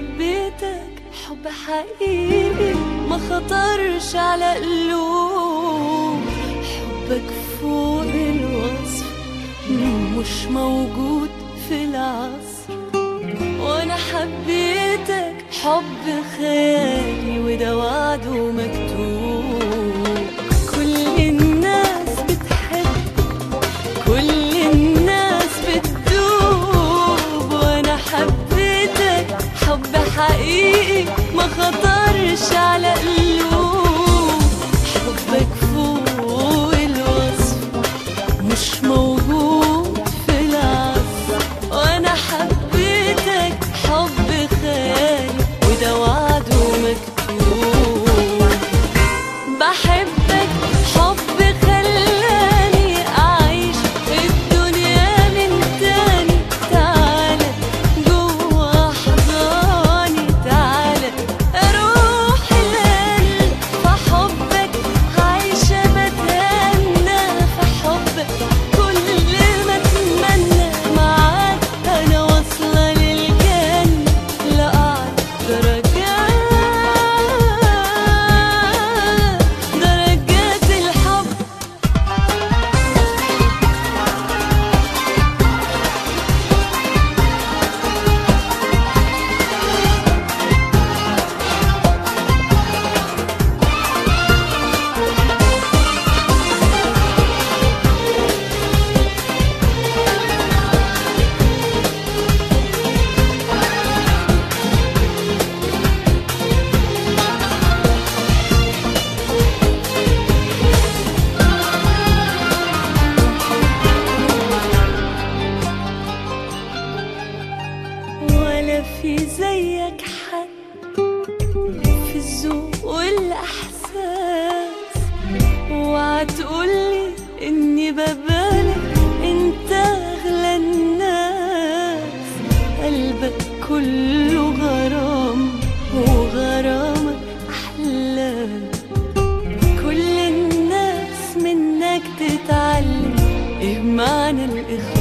حبيتك حب حقيقي ما خطرش على قلوب حبك فوق الوصف مش موجود في العصر وانا حبيتك حب خيالي وده وعده مكتوب كل الناس بتحب كل الناس بتدوب وانا حبيتك حب حقيقي ما خطرش على قلوب حبك فوق الوصف مش موجود في العصر وانا حبيتك حب خيالي وده وعده مكتوب بحبك حب خلاني أعيش الدنيا من تاني تعالى جوا أحضاني تعالى أروح القلب في حبك عايشة بتهنى في حبك كل ما أتمنى معاك أنا واصلة للجنة لأعلى درجات درجات الحب ولا في زيك حد في الذوق والإحساس اوعى تقولي إني ببالغ أنت أغلى الناس قلبك كله غرام وغرامك أحلام كل الناس منك تتعلم إيه معنى الإخلاص